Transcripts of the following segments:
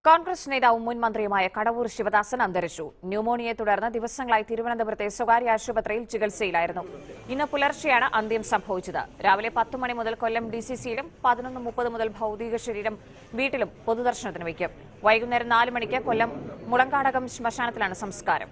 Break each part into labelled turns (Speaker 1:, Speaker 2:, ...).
Speaker 1: കോൺഗ്രസ് നേതാവും മുൻ മന്ത്രിയുമായ കടവൂർ ശിവദാസൻ അന്തരിച്ചു ന്യൂമോണിയയെ തുടർന്ന് ദിവസങ്ങളായി തിരുവനന്തപുരത്തെ സ്വകാര്യ ആശുപത്രിയിൽ ചികിത്സയിലായിരുന്നു ഇന്ന് പുലർച്ചെയാണ് അന്ത്യം സംഭവിച്ചത് രാവിലെ പത്ത് മണി മുതൽ കൊല്ലം ഡി സി സിയിലും പതിനൊന്ന് മുപ്പത് മുതൽ ഭൌതിക ശരീരം വീട്ടിലും പൊതുദർശനത്തിന് വയ്ക്കും വൈകുന്നേരം നാല് മണിക്ക് കൊല്ലം മുളങ്കാടകം ശ്മശാനത്തിലാണ് സംസ്കാരം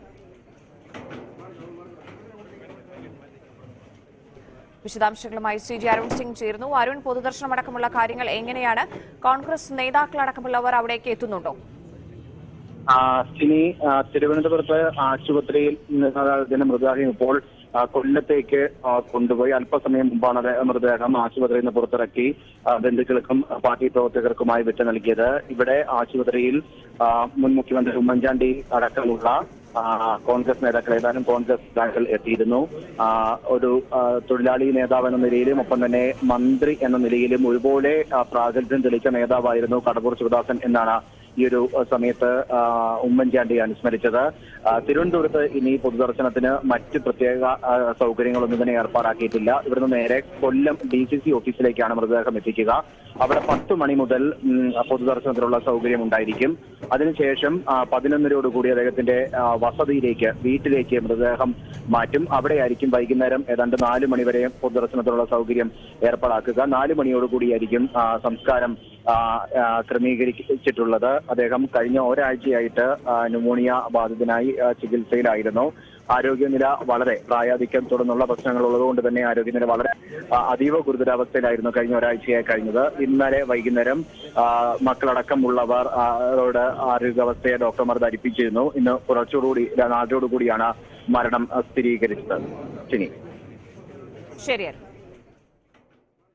Speaker 1: വിശദാംശങ്ങളുമായി സി ജി അരുൺ സിംഗ് ചേർന്നു അരുൺ പൊതുദർശനമടക്കമുള്ള കാര്യങ്ങൾ എങ്ങനെയാണ് കോൺഗ്രസ് നേതാക്കളടക്കമുള്ളവർ അവിടേക്ക് എത്തുന്നുണ്ടോ
Speaker 2: ആ, ഇനി ആ, തിരുവനന്തപുരത്ത് ആശുപത്രിയിൽ നിന്ന് ഇതിന്റെ മൃതദേഹം ഇപ്പോൾ ആ, കൊല്ലത്തേക്ക് ആ, കൊണ്ടുപോയി അല്പസമയം മുമ്പാണ് അത് മൃതദേഹം ആശുപത്രിയിൽ നിന്ന് പുറത്തിറക്കി ആ, ബന്ധുക്കൾക്കും ആ, പാർട്ടി പ്രവർത്തകർക്കുമായി വിട്ടു നൽകിയത് ഇവിടെ ആശുപത്രിയിൽ ആ, മുൻ മുഖ്യമന്ത്രി ഉമ്മൻചാണ്ടി അടക്കമുള്ള ആ, കോൺഗ്രസ് നേതാക്കൾ ഏതാനും കോൺഗ്രസ് നേതാക്കൾ എത്തിയിരുന്നു ആ, ഒരു ആ, തൊഴിലാളി നേതാവ് എന്ന നിലയിലും ഒപ്പം തന്നെ മന്ത്രി എന്ന നിലയിലും ഒരുപോലെ ആ, പ്രാഗൽഭ്യം തെളിയിച്ച നേതാവായിരുന്നു കടവൂർ ശിവദാസൻ എന്നാണ് ഈ ഒരു അഹ് സമയത്ത് ആ, ഉമ്മൻചാണ്ടി അനുസ്മരിച്ചത് ആ, തിരുവനന്തപുരത്ത് ഇനി പൊതുദർശനത്തിന് മറ്റ് പ്രത്യേക ആ, സൗകര്യങ്ങളൊന്നും തന്നെ ഏർപ്പാടാക്കിയിട്ടില്ല ഇവിടുന്ന് നേരെ കൊല്ലം ഡി സി സി ഓഫീസിലേക്കാണ് മൃതദേഹം എത്തിക്കുക അവിടെ പത്ത് മണി മുതൽ ഉം, പൊതുദർശനത്തിനുള്ള സൗകര്യം ഉണ്ടായിരിക്കും അതിനുശേഷം ആ, പതിനൊന്നരയോടുകൂടി അദ്ദേഹത്തിന്റെ ആ, വസതിയിലേക്ക് വീട്ടിലേക്ക് മൃതദേഹം മാറ്റും അവിടെയായിരിക്കും വൈകുന്നേരം ഏതാണ്ട് നാല് മണിവരെ പൊതുദർശനത്തിനുള്ള സൗകര്യം ഏർപ്പാടാക്കുക നാല് മണിയോടുകൂടിയായിരിക്കും ആ, സംസ്കാരം ആ, ആ, ക്രമീകരിച്ചിട്ടുള്ളത് അദ്ദേഹം കഴിഞ്ഞ ഒരാഴ്ചയായിട്ട് ആ, ന്യൂമോണിയ ബാധിതനായി ആ, ചികിത്സയിലായിരുന്നു ആരോഗ്യനില വളരെ പ്രായാധിക്യം തുടർന്നുള്ള പ്രശ്നങ്ങൾ ഉള്ളതുകൊണ്ട് തന്നെ ആരോഗ്യനില വളരെ ആ, അതീവ ഗുരുതരാവസ്ഥയിലായിരുന്നു കഴിഞ്ഞ ഒരാഴ്ചയായി കഴിഞ്ഞത് ഇന്നലെ വൈകുന്നേരം ആ, മക്കളടക്കമുള്ളവർ ആ, അവരുടെ ആരോഗ്യാവസ്ഥയെ ഡോക്ടർമാർ ധരിപ്പിച്ചിരുന്നു ഇന്ന് പുലർച്ചോടുകൂടി നാളോടുകൂടിയാണ് മരണം ആ, സ്ഥിരീകരിച്ചത് ശനി
Speaker 1: ശരി അരുൺ